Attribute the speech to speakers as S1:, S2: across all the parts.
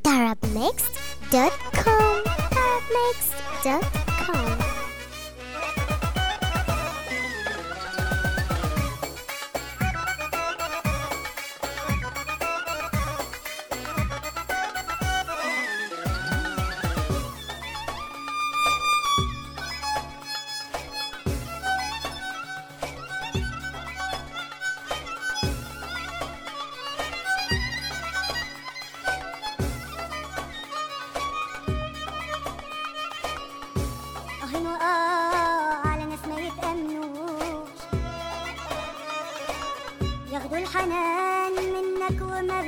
S1: Arabmixed.com Arabmixed.com
S2: أهن وآه على ناس ما يتأمنوش ياخدوا الحنان منك وما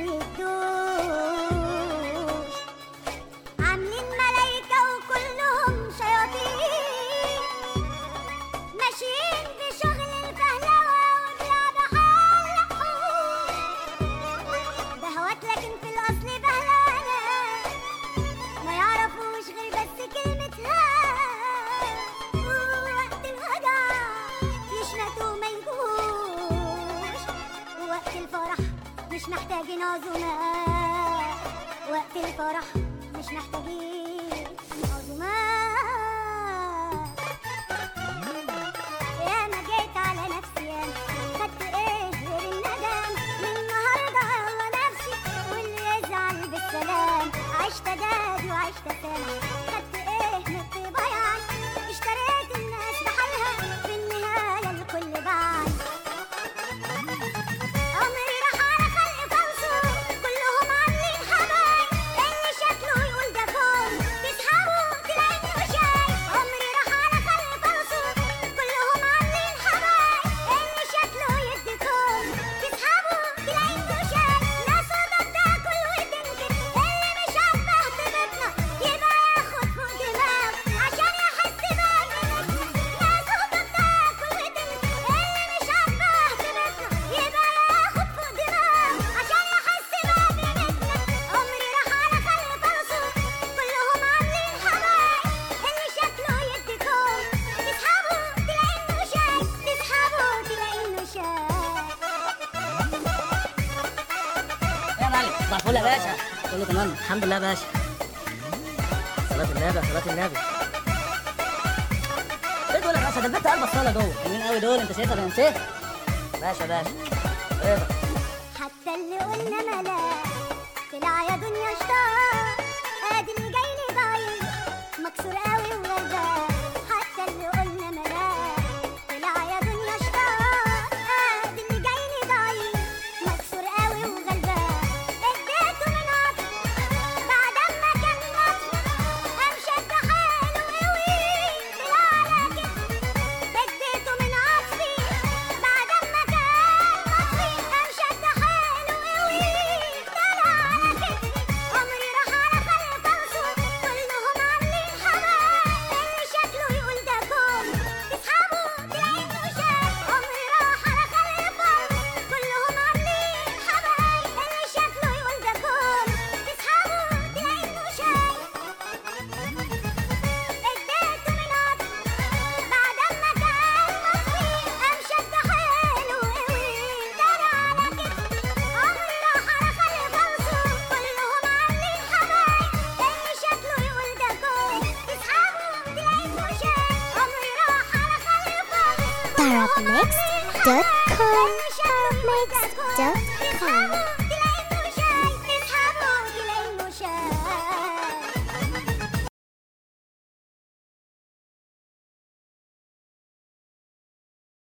S2: بيدوش عاملين ملايكة وكلهم شياطين ماشيين بشغل الفهلوة وبلعب حلقوش بهوات لكن في الأصل بهلانة ما يعرفوش غير بس كلمتها وقت الهجع يشمتوا ما يجوش وقت الفرح مش محتاجين عزومات وقت الفرح مش محتاجين عزومات يا ما جيت على نفسي انا خدت ايه غير الندم من النهارده يلا نفسي واللي يزعل بالسلام عشت دادي وعشت سنة خدت ايه من الطيبة يعني اشتريت الناس بحالها في النهاية الكل بعد عمري راح على خلق فوزه كلهم عاملين حبايب اللي شكله يقول ده كون تسحبه تلاقي انه شاي عمري راح على خلق فوزه كلهم عاملين حبايب اللي شكله يدي كون تسحبه تلاقي انه شاي ناس وضع تاكل وتنكر اللي مش عاجبه طيبتنا يبقى ياخد فوق دماغه عشان يحس بقيمتنا ناس وضع تاكل وتنكر اللي مش عاجبه طيبتنا يبقى ياخد فوق دماغه عشان يحس بقيمتنا عمري راح على خلق فرصه كلهم عاملين حبايب اللي شكله يدي كون تسحبه تلاقي انه شاي تسحبه تلاقي انه شاي
S3: يا معلم صباح الفل يا باشا كله تمام الحمد لله يا باشا صلاة النبي يا صلاة النبي ايه دول يا باشا ده البنت قلب الصالة جوه حلوين قوي دول انت شايفها بنسيه باشا باشا ايه ده
S2: حتى اللي قلنا ملاك طلع يا دنيا شطار ادي اللي جاي لي ضعيف مكسور قوي وغلبان حتى اللي قلنا ملاك طلع يا دنيا شطار ادي اللي جاي لي ضعيف مكسور قوي وغلبان اديته من عطف بعد ما كان مطفي قام شد حاله قوي طلع على كتفي اديته من عطفي بعد ما كان مطفي قام شد حاله قوي طلع على كتفي عمري راح على خلق فرصه كلهم عاملين حبايب اللي شكله يقول ده كون تسحبه تلاقي انه شاي عمري راح على خلق فرصه كلهم عاملين حبايب اللي شكله يقول ده كون تسحبه تلاقي انه شاي اديته من عطف بعد ما كان مطفي قام شد حاله قوي طلع على كتفي عمري راح على خلق فرصه كلهم عاملين حبايب اللي شكله يقول ده كون تسحبه تلاقي انه شاي عمري راح على خلق فرصه كلهم عاملين حبايب
S1: Arabmixed.com
S2: اللي شكله يقول ده كون
S1: Arabmixed.com
S2: تسحبه